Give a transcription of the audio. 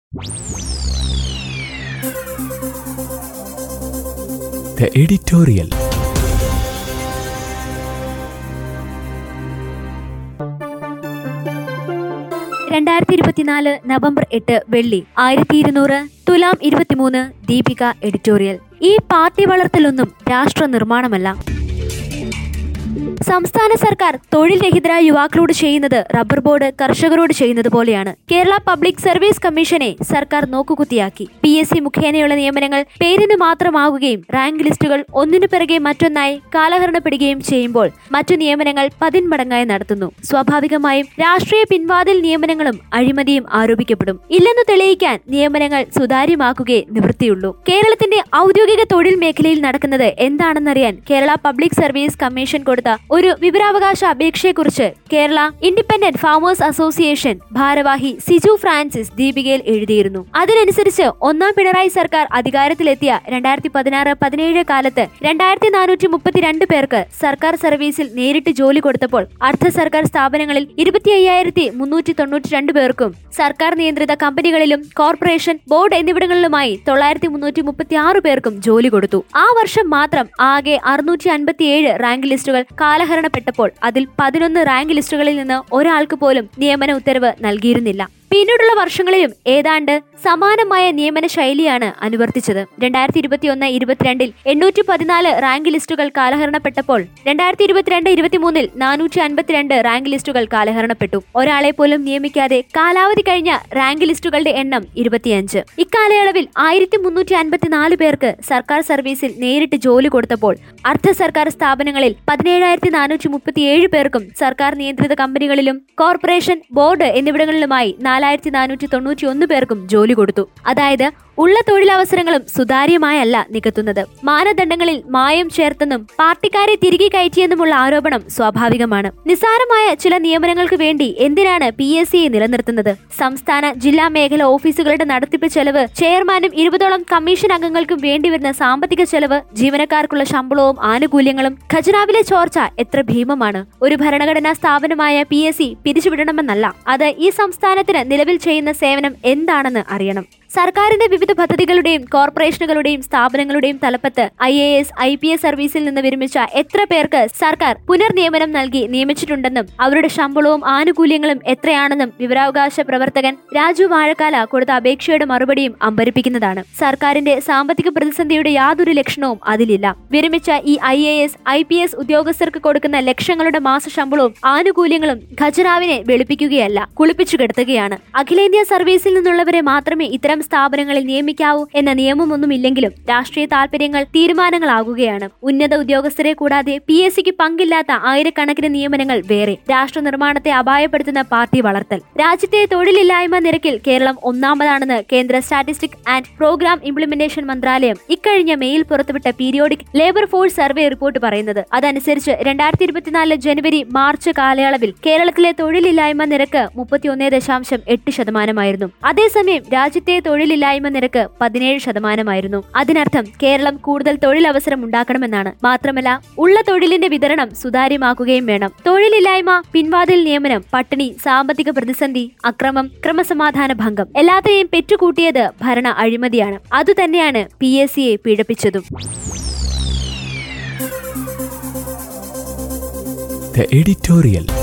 The editorial. രണ്ടായിരത്തി ഇരുപത്തിനാല് November എട്ട് വെള്ളി ആയിരത്തി ഇരുന്നൂറ് തുലാം ഇരുപത്തിമൂന്ന് ദീപിക എഡിറ്റോറിയൽ ഈ പാർട്ടി വളർത്തലൊന്നും രാഷ്ട്ര നിർമ്മാണമല്ല സംസ്ഥാന സർക്കാർ തൊഴിൽ രഹിതരായ യുവാക്കളോട് ചെയ്യുന്നത് റബ്ബർ ബോർഡ് കർഷകരോട് ചെയ്യുന്നത് പോലെയാണ് കേരള പബ്ലിക് സർവീസ് കമ്മീഷനെ സർക്കാർ നോക്കുകുത്തിയാക്കി പി എസ് സി മുഖേനയുള്ള നിയമനങ്ങൾ പേരിന് മാത്രമാകുകയും റാങ്ക് ലിസ്റ്റുകൾ ഒന്നിനു പിറകെ മറ്റൊന്നായി കാലഹരണപ്പെടുകയും ചെയ്യുമ്പോൾ മറ്റു നിയമനങ്ങൾ പതിന്മടങ്ങായി നടത്തുന്നു സ്വാഭാവികമായും രാഷ്ട്രീയ പിൻവാതിൽ നിയമനങ്ങളും അഴിമതിയും ആരോപിക്കപ്പെടും ഇല്ലെന്ന് തെളിയിക്കാൻ നിയമനങ്ങൾ സുതാര്യമാക്കുകയേ നിവൃത്തിയുള്ളൂ കേരളത്തിന്റെ ഔദ്യോഗിക തൊഴിൽ മേഖലയിൽ നടക്കുന്നത് എന്താണെന്നറിയാൻ കേരള പബ്ലിക് സർവീസ് കമ്മീഷൻ കൊടുത്ത ഒരു വിവരാവകാശ അപേക്ഷയെക്കുറിച്ച് കേരള ഇൻഡിപെൻഡന്റ് ഫാമേഴ്സ് അസോസിയേഷൻ ഭാരവാഹി സിജു ഫ്രാൻസിസ് ദീപികയിൽ എഴുതിയിരുന്നു അതിനനുസരിച്ച് ഒന്നാം പിണറായി സർക്കാർ അധികാരത്തിലെത്തിയ രണ്ടായിരത്തി പതിനാറ് പതിനേഴ് കാലത്ത് രണ്ടായിരത്തി നാനൂറ്റി മുപ്പത്തിരണ്ട് പേർക്ക് സർക്കാർ സർവീസിൽ നേരിട്ട് ജോലി കൊടുത്തപ്പോൾ അർദ്ധ സർക്കാർ സ്ഥാപനങ്ങളിൽ ഇരുപത്തി അയ്യായിരത്തി മുന്നൂറ്റി തൊണ്ണൂറ്റി രണ്ട് പേർക്കും സർക്കാർ നിയന്ത്രിത കമ്പനികളിലും കോർപ്പറേഷൻ ബോർഡ് എന്നിവിടങ്ങളിലുമായി തൊള്ളായിരത്തി മുന്നൂറ്റി മുപ്പത്തി ആറ് പേർക്കും ജോലി കൊടുത്തു ആ വർഷം മാത്രം ആകെ അറുന്നൂറ്റി അൻപത്തിയേഴ് റാങ്ക് ലിസ്റ്റുകൾ കാലഹരണപ്പെട്ടപ്പോൾ അതിൽ പതിനൊന്ന് റാങ്ക് ലിസ്റ്റുകളിൽ നിന്ന് ഒരാൾക്ക് പോലും നിയമന ഉത്തരവ് നൽകിയിരുന്നില്ല പിന്നീടുള്ള വർഷങ്ങളിലും ഏതാണ്ട് സമാനമായ നിയമന ശൈലിയാണ് അനുവർത്തിച്ചത് രണ്ടായിരത്തി ഇരുപത്തിയൊന്ന് ഇരുപത്തിരണ്ടിൽ എണ്ണൂറ്റി പതിനാല് റാങ്ക് ലിസ്റ്റുകൾ കാലഹരണപ്പെട്ടപ്പോൾ രണ്ടായിരത്തി ഇരുപത്തിരണ്ട് ഇരുപത്തിമൂന്നിൽ നാനൂറ്റി അൻപത്തിരണ്ട് റാങ്ക് ലിസ്റ്റുകൾ കാലഹരണപ്പെട്ടു ഒരാളെ പോലും നിയമിക്കാതെ കാലാവധി കഴിഞ്ഞ റാങ്ക് ലിസ്റ്റുകളുടെ എണ്ണം ഇരുപത്തിയഞ്ച് ഇക്കാലയളവിൽ ആയിരത്തി മുന്നൂറ്റി അൻപത്തിനാല് പേർക്ക് സർക്കാർ സർവീസിൽ നേരിട്ട് ജോലി കൊടുത്തപ്പോൾ അർദ്ധ സർക്കാർ സ്ഥാപനങ്ങളിൽ പതിനേഴായിരത്തി നാനൂറ്റി മുപ്പത്തിയേഴ് പേർക്കും സർക്കാർ നിയന്ത്രിത കമ്പനികളിലും കോർപ്പറേഷൻ ബോർഡ് എന്നിവിടങ്ങളിലുമായി നാലായിരത്തി നാനൂറ്റി തൊണ്ണൂറ്റി ഒന്ന് പേർക്കും ജോലി കൊടുത്തു അതായത് ഉള്ള തൊഴിലവസരങ്ങളും സുതാര്യമായല്ല നികത്തുന്നത് മാനദണ്ഡങ്ങളിൽ മായം ചേർത്തെന്നും പാർട്ടിക്കാരെ തിരികെ കയറ്റിയെന്നുമുള്ള ആരോപണം സ്വാഭാവികമാണ് നിസ്സാരമായ ചില നിയമനങ്ങൾക്ക് വേണ്ടി എന്തിനാണ് പി എസ് സിയെ നിലനിർത്തുന്നത് സംസ്ഥാന ജില്ലാ മേഖല ഓഫീസുകളുടെ നടത്തിപ്പ് ചെലവ് ചെയർമാനും ഇരുപതോളം കമ്മീഷൻ അംഗങ്ങൾക്കും വേണ്ടിവരുന്ന സാമ്പത്തിക ചെലവ് ജീവനക്കാർക്കുള്ള ശമ്പളവും ആനുകൂല്യങ്ങളും ഖജനാവിലെ ചോർച്ച എത്ര ഭീമമാണ് ഒരു ഭരണഘടനാ സ്ഥാപനമായ പി എസ് സി പിരിച്ചുവിടണമെന്നല്ല അത് ഈ സംസ്ഥാനത്തിന് നിലവിൽ ചെയ്യുന്ന സേവനം എന്താണെന്ന് അറിയണം സർക്കാരിന്റെ വിവിധ പദ്ധതികളുടെയും കോർപ്പറേഷനുകളുടെയും സ്ഥാപനങ്ങളുടെയും തലപ്പത്ത് I A S I P S സർവീസിൽ നിന്ന് വിരമിച്ച എത്ര പേർക്ക് സർക്കാർ പുനർനിയമനം നൽകി നിയമിച്ചിട്ടുണ്ടെന്നും അവരുടെ ശമ്പളവും ആനുകൂല്യങ്ങളും എത്രയാണെന്നും വിവരാവകാശ പ്രവർത്തകൻ രാജു വാഴക്കാല കൊടുത്ത അപേക്ഷയുടെ മറുപടിയും അമ്പരിപ്പിക്കുന്നതാണ് സർക്കാരിന്റെ സാമ്പത്തിക പ്രതിസന്ധിയുടെ യാതൊരു ലക്ഷണവും അതിലില്ല വിരമിച്ച ഈ I A S I P S ഉദ്യോഗസ്ഥർക്ക് കൊടുക്കുന്ന ലക്ഷങ്ങളുടെ മാസ ശമ്പളവും ആനുകൂല്യങ്ങളും ഖജനാവിനെ വെളുപ്പിക്കുകയല്ല കുളിപ്പിച്ചു കിടത്തുകയാണ് അഖിലേന്ത്യാ സർവീസിൽ നിന്നുള്ളവരെ മാത്രമേ ഇത്തരം സ്ഥാപനങ്ങളിൽ നിയമിക്കാവൂ എന്ന നിയമമൊന്നുമില്ലെങ്കിലും രാഷ്ട്രീയ താൽപര്യങ്ങൾ തീരുമാനങ്ങളാകുകയാണ് ഉന്നത ഉദ്യോഗസ്ഥരെ കൂടാതെ പി എസ് സിക്ക് പങ്കില്ലാത്ത ആയിരക്കണക്കിന് നിയമനങ്ങൾ വേറെ രാഷ്ട്ര നിർമ്മാണത്തെ അപായപ്പെടുത്തുന്ന പാർട്ടി വളർത്തൽ രാജ്യത്തെ തൊഴിലില്ലായ്മ നിരക്കിൽ കേരളം ഒന്നാമതാണെന്ന് കേന്ദ്ര സ്റ്റാറ്റിസ്റ്റിക് ആൻഡ് പ്രോഗ്രാം ഇംപ്ലിമെന്റേഷൻ മന്ത്രാലയം ഇക്കഴിഞ്ഞ മെയിൽ പുറത്തുവിട്ട periodic labour force survey report പറയുന്നത് അതനുസരിച്ച് രണ്ടായിരത്തി ഇരുപത്തിനാല് ജനുവരി മാർച്ച് കാലയളവിൽ കേരളത്തിലെ തൊഴിലില്ലായ്മ നിരക്ക് മുപ്പത്തിയൊന്ന് ദശാംശം എട്ട് ശതമാനമായിരുന്നു അതേസമയം രാജ്യത്തെ തൊഴിലില്ലായ്മ നിരക്ക് പതിനേഴ് ശതമാനമായിരുന്നു അതിനർത്ഥം കേരളം കൂടുതൽ തൊഴിലവസരം ഉണ്ടാക്കണമെന്നാണ് മാത്രമല്ല ഉള്ള തൊഴിലിന്റെ വിതരണം സുതാര്യമാക്കുകയും വേണം തൊഴിലില്ലായ്മ പിൻവാതിൽ നിയമനം പട്ടിണി സാമ്പത്തിക പ്രതിസന്ധി അക്രമം ക്രമസമാധാന ഭംഗം എല്ലാത്തിനെയും പെറ്റുകൂട്ടിയത് ഭരണ അഴിമതിയാണ് അതുതന്നെയാണ് പി എസ് സിയെ പീഡിപ്പിച്ചതും The editorial.